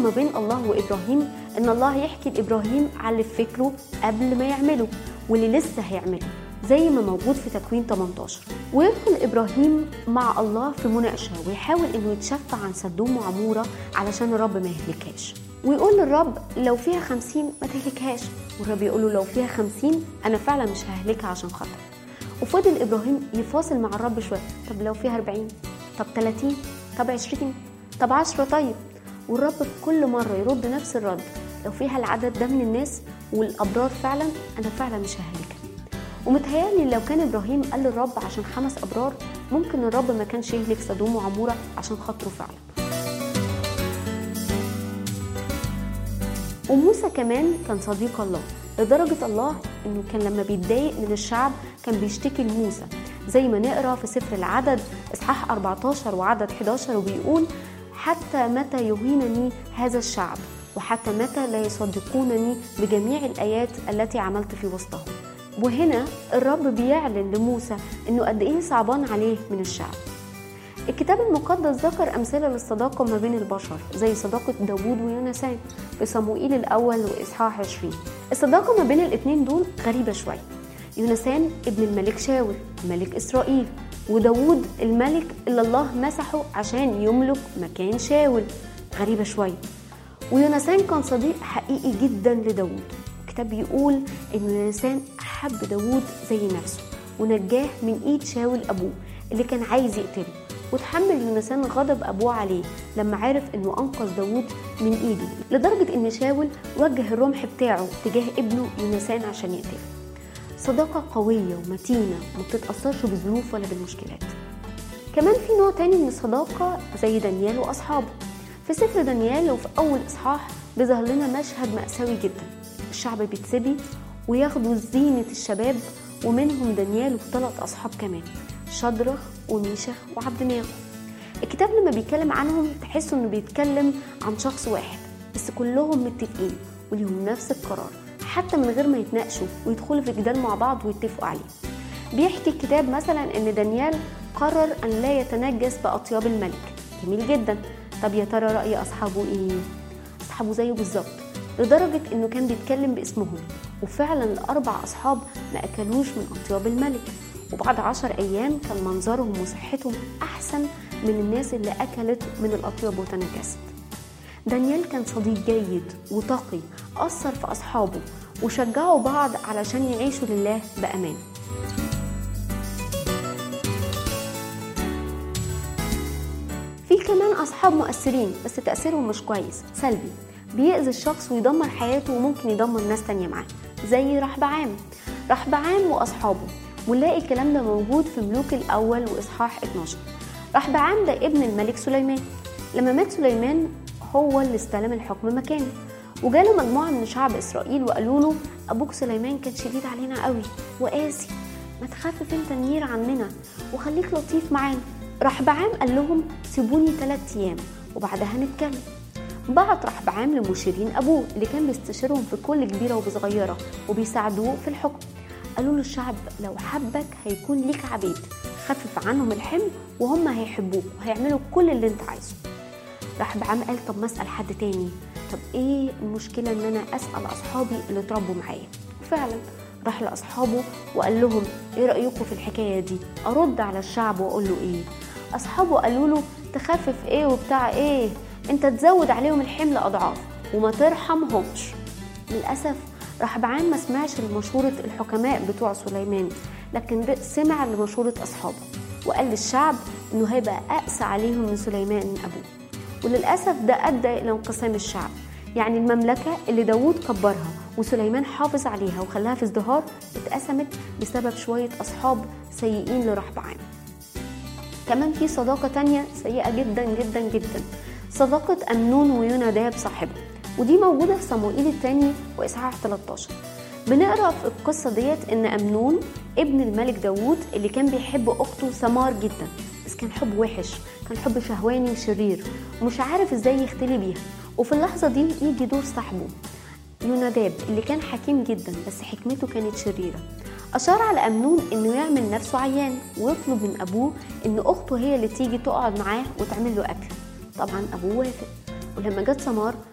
ما بين الله وابراهيم ان الله يحكي لابراهيم على اللي في فكره قبل ما يعمله واللي لسه هيعمله زي ما موجود في تكوين 18 ويدخل ابراهيم مع الله في مناقشه ويحاول انه يتشفع عن سدوم وعموره علشان الرب ما يهلكهاش ويقول للرب لو فيها خمسين ما تهلكهاش والرب يقول له لو فيها خمسين انا فعلا مش ههلكها عشان خاطر وفضل ابراهيم يفاصل مع الرب شويه طب لو فيها 40 طب 30 طب 20 طب 10 طيب والرب في كل مره يرد نفس الرد لو فيها العدد ده من الناس والابرار فعلا انا فعلا مش ههلكها ومتهيألي لو كان ابراهيم قال للرب عشان خمس ابرار ممكن الرب ما كانش يهلك سدوم وعموره عشان خاطره فعلا وموسى كمان كان صديق الله لدرجة الله انه كان لما بيتضايق من الشعب كان بيشتكي لموسى زي ما نقرا في سفر العدد اصحاح 14 وعدد 11 وبيقول حتى متى يهينني هذا الشعب وحتى متى لا يصدقونني بجميع الايات التي عملت في وسطهم وهنا الرب بيعلن لموسى انه قد ايه صعبان عليه من الشعب الكتاب المقدس ذكر أمثلة للصداقة ما بين البشر زي صداقة داوود ويونسان في صموئيل الأول وإصحاح 20 الصداقة ما بين الاتنين دول غريبة شوية يونسان ابن الملك شاول ملك إسرائيل وداوود الملك اللي الله مسحه عشان يملك مكان شاول غريبة شوية ويونسان كان صديق حقيقي جدا لداوود الكتاب بيقول إن يونسان أحب داوود زي نفسه ونجاه من إيد شاول أبوه اللي كان عايز يقتله وتحمل يونسان غضب ابوه عليه لما عرف انه انقذ داوود من ايده لدرجه ان شاول وجه الرمح بتاعه تجاه ابنه يونسان عشان يقتله صداقه قويه ومتينه وما بتتاثرش بالظروف ولا بالمشكلات كمان في نوع تاني من الصداقه زي دانيال واصحابه في سفر دانيال وفي اول اصحاح بيظهر لنا مشهد مأساوي جدا الشعب بيتسبي وياخدوا زينة الشباب ومنهم دانيال وثلاث أصحاب كمان شدرخ وميشخ وعبد ناغو الكتاب لما بيتكلم عنهم تحسوا انه بيتكلم عن شخص واحد بس كلهم متفقين وليهم نفس القرار حتى من غير ما يتناقشوا ويدخلوا في جدال مع بعض ويتفقوا عليه بيحكي الكتاب مثلا ان دانيال قرر ان لا يتنجس باطياب الملك جميل جدا طب يا ترى راي اصحابه ايه اصحابه زيه بالظبط لدرجة انه كان بيتكلم باسمهم وفعلا الاربع اصحاب ما اكلوش من اطياب الملك وبعد عشر أيام كان منظرهم وصحتهم أحسن من الناس اللي أكلت من الأطياب وتنكست دانيال كان صديق جيد وتقي أثر في أصحابه وشجعوا بعض علشان يعيشوا لله بأمان في كمان أصحاب مؤثرين بس تأثيرهم مش كويس سلبي بيأذي الشخص ويدمر حياته وممكن يدمر ناس تانية معاه زي رحبعام رحبعام وأصحابه ونلاقي الكلام ده موجود في ملوك الأول وإصحاح 12 رحبعام ده ابن الملك سليمان لما مات سليمان هو اللي استلم الحكم مكانه وجاله مجموعة من شعب إسرائيل وقالوا له أبوك سليمان كان شديد علينا قوي وقاسي ما تخفف انت النير عننا وخليك لطيف معانا رحبعام قال لهم سيبوني ثلاثة أيام وبعدها نتكلم بعت رحبعام لمشيرين أبوه اللي كان بيستشيرهم في كل كبيرة وصغيرة وبيساعدوه في الحكم قالوا له الشعب لو حبك هيكون ليك عبيد خفف عنهم الحمل وهم هيحبوك وهيعملوا كل اللي انت عايزه راح بعم قال طب ما اسال حد تاني طب ايه المشكله ان انا اسال اصحابي اللي اتربوا معايا وفعلا راح لاصحابه وقال لهم ايه رايكم في الحكايه دي ارد على الشعب واقول له ايه اصحابه قالوا له تخفف ايه وبتاع ايه انت تزود عليهم الحمل اضعاف وما ترحمهمش للاسف رحبعان ما سمعش لمشورة الحكماء بتوع سليمان لكن سمع لمشورة أصحابه وقال للشعب إنه هيبقى أقسى عليهم من سليمان أبوه وللأسف ده أدى إلى انقسام الشعب يعني المملكة اللي داوود كبرها وسليمان حافظ عليها وخلاها في ازدهار اتقسمت بسبب شوية أصحاب سيئين لرحبعان كمان في صداقة تانية سيئة جدا جدا جدا صداقة أمنون ويوناداب صاحبه ودي موجودة في صموئيل الثاني وإصحاح 13 بنقرا في القصة ديت إن أمنون ابن الملك داوود اللي كان بيحب أخته سمار جدا بس كان حب وحش كان حب شهواني وشرير ومش عارف ازاي يختلي بيها وفي اللحظة دي يجي دور صاحبه يوناداب اللي كان حكيم جدا بس حكمته كانت شريرة أشار على أمنون إنه يعمل نفسه عيان ويطلب من أبوه إن أخته هي اللي تيجي تقعد معاه وتعمل له أكل طبعا أبوه وافق ولما جت سمار